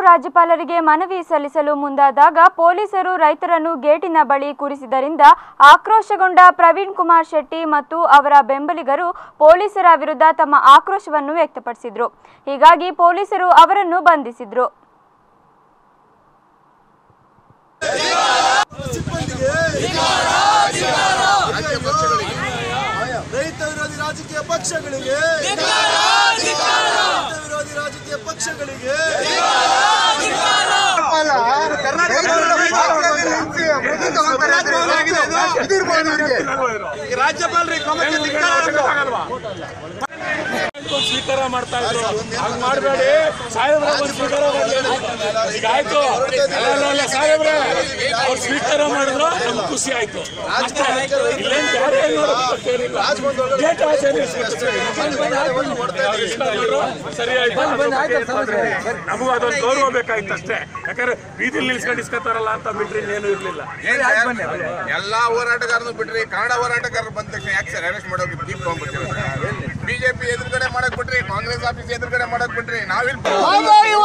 ರಾಜ್ಯಪಾಲರಿಗೆ ಮನವಿ ಸಲ್ಲಿಸಲು ಮುಂದಾದಾಗ ಪೊಲೀಸರು ರೈತರನ್ನು ಗೇಟಿನ ಬಳಿ ಕೂರಿಸಿದ್ದರಿಂದ ಆಕ್ರೋಶಗೊಂಡ ಪ್ರವೀಣ್ ಕುಮಾರ್ ಶೆಟ್ಟಿ ಮತ್ತು ಅವರ ಬೆಂಬಲಿಗರು ಪೊಲೀಸರ ವಿರುದ್ಧ ತಮ್ಮ ಆಕ್ರೋಶವನ್ನು ವ್ಯಕ್ತಪಡಿಸಿದ್ರು ಹೀಗಾಗಿ ಪೊಲೀಸರು ಅವರನ್ನು ಬಂಧಿಸಿದ್ರು ಸಿಬ್ಬಂದಿಗೆ ರೈತ ವಿರೋಧಿ ರಾಜಕೀಯ ಪಕ್ಷಗಳಿಗೆ ರೈತ ವಿರೋಧಿ ರಾಜಕೀಯ ಪಕ್ಷಗಳಿಗೆ ರಾಜ್ಯಪಾಲರಿಗೆ ಸ್ವೀಕಾರ ಮಾಡ್ತಾ ಇದ್ರು ಹಂಗ್ ಮಾಡಬೇಡಿ ಸಾಹೇಬ್ರ ಬಂದು ಸ್ವೀಕಾರ ಮಾಡ್ಲಿ. ಈಗ ಆಯ್ತು ಅಲ್ಲ, ಅಲ್ಲ, ಅಲ್ಲ, ಸಾಹೇಬ್ರೆ ಅವ್ರು ಸ್ವೀಕಾರ ಮಾಡಿದ್ರು ನಮ್ಗೆ ಖುಷಿ ಆಯ್ತು ಅಷ್ಟೇ ಇಲ್ಲೇನ್ ಬೇರೆ ಏನ್ ನೋಡೋದು ಏನಿಲ್ಲ. ಗೇಟ್ ಆಚೆ ನಿಲ್ಸ್ಬಿಟ್ಟು ಅವ್ರು ಇಷ್ಟ ಪಟ್ರು, ಸರಿ ಆಯ್ತು ನಮಗೂ ಅದೊಂದು ಗೌರವ ಬೇಕಾಯ್ತು ಅಷ್ಟೇ ಯಾಕಂದ್ರೆ ಬೀದಿಲಿ ನಿಲ್ಸ್ಕೊಂಡು ಇಸ್ಕೊತಾರಲ್ಲ ಅಂತ ಬಿಟ್ರೆ ಏನು ಇರ್ಲಿಲ್ಲ ಎಲ್ಲಾ ಹೋರಾಟಗಾರನು ಬಿಟ್ರಿ ಕನ್ನಡ ಹೋರಾಟಗಾರರು ಬಂದ ತಕ್ಷಣ ಯಾಕೆ ಸರ್ ಅರೆಸ್ಟ್ ಮಾಡೋಕೆ ದೀಪ್ ತಗೊಂಡ್ಬಿಡ್ತೀರ ಬಿಜೆಪಿ ಎದುರುಗಡೆ ಮಾಡಕ್ ಬಿಟ್ರಿ ಕಾಂಗ್ರೆಸ್ ಆಫೀಸ್ ಎದುರುಗಡೆ ಮಾಡಕ್ ಬಿಟ್ರಿ ನಾವಿಲ್ಲಿ